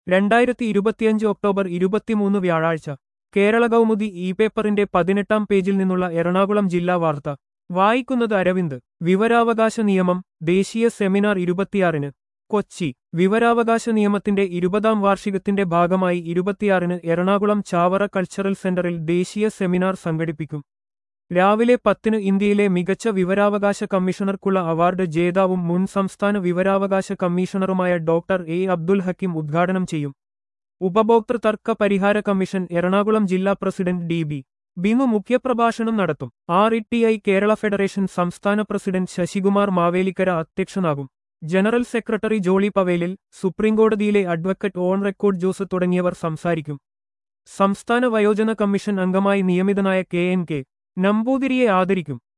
രണ്ടായിരത്തി ഇരുപത്തിയഞ്ച് ഒക്ടോബർ ഇരുപത്തിമൂന്ന് വ്യാഴാഴ്ച കേരള കൗമുദി ഇ പേപ്പറിന്റെ പതിനെട്ടാം പേജിൽ നിന്നുള്ള എറണാകുളം ജില്ലാ വാർത്ത വായിക്കുന്നത് അരവിന്ദ് വിവരാവകാശ നിയമം ദേശീയ സെമിനാർ ഇരുപത്തിയാറിന് കൊച്ചി വിവരാവകാശ നിയമത്തിന്റെ ഇരുപതാം വാർഷികത്തിന്റെ ഭാഗമായി ഇരുപത്തിയാറിന് എറണാകുളം ചാവറ കൾച്ചറൽ സെന്ററിൽ ദേശീയ സെമിനാർ സംഘടിപ്പിക്കും രാവിലെ പത്തിന് ഇന്ത്യയിലെ മികച്ച വിവരാവകാശ കമ്മീഷണർക്കുള്ള അവാർഡ് ജേതാവും മുൻ സംസ്ഥാന വിവരാവകാശ കമ്മീഷണറുമായ ഡോക്ടർ എ അബ്ദുൽ ഹക്കീം ഉദ്ഘാടനം ചെയ്യും ഉപഭോക്തൃ തർക്ക പരിഹാര കമ്മീഷൻ എറണാകുളം ജില്ലാ പ്രസിഡന്റ് ഡി ബി ബിനു മുഖ്യപ്രഭാഷണം നടത്തും R E T I Kerala federation സംസ്ഥാന പ്രസിഡന്റ് ശശികുമാർ മാവേലിക്കര അധ്യക്ഷനാകും ജനറൽ സെക്രട്ടറി ജോളി പവേലിൽ സുപ്രീംകോടതിയിലെ അഡ്വക്കറ്റ് ഓൺ റെക്കോർഡ് ജോസ് തുടങ്ങിയവർ സംസാരിക്കും സംസ്ഥാന വയോജന കമ്മീഷൻ അംഗമായി നിയമിതനായ കെ എൻ കെ നമ്പൂതിരിയെ ആദരിക്കും